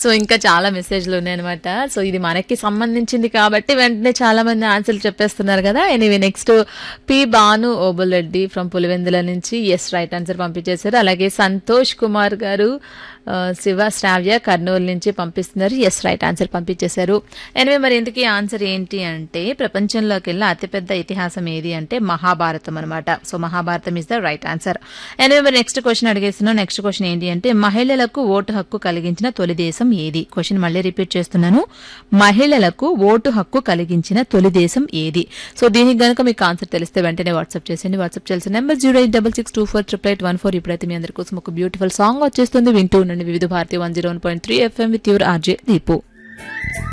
so ఇంకా చాలా మెసేజ్లు ఉన్నాయన్నమాట సో ఇది మనకి సంబంధించింది కాబట్టి వెంటనే చాలా మంది ఆన్సర్లు చెప్పేస్తున్నారు కదా anyway next P Banu Obulareddy from Pulivendula నుంచి ఎస్ రైట్ ఆన్సర్ పంపించేశారు అలాగే సంతోష్ కుమార్ గారు ఆ, శివ శ్రావ్య కర్నూలు నుంచి పంపిస్తున్నారు ఎస్ రైట్ ఆన్సర్ పంపించేశారు ఎనివే మరి ఇంతకీ ఆన్సర్ ఏంటి అంటే ప్రపంచంలోకి వెళ్ళి అతిపెద్ద ఇతిహాసం ఏది అంటే మహాభారతం అనమాట so Mahabharatam is the right answer anyway మరి నెక్స్ట్ క్వశ్చన్ అడిగేస్తున్నాను నెక్స్ట్ క్వశ్చన్ ఏంటి అంటే మహిళలకు ఓటు హక్కు కలిగించిన తొలి దేశం ఏది క్వశ్చన్ మళ్ళీ రిపీట్ చేస్తున్నాను మహిళలకు ఓటు హక్కు కలిగించిన తొలి దేశం ఏది సో దీనికి గనుక మీకు ఆన్సర్ తెలిస్తే వెంటనే వాట్సాప్ చేసేయండి వాట్సాప్ చేయాల్సిన number zero eight double six two four triple eight one four ఇప్పుడైతే మీ అందరి కోసం ఒక బ్యూటిఫుల్ సాంగ్ వచ్చేస్తుంది వింటూ ఉండండి Vividh Bharati one zero one point three FM with your RJ Deepu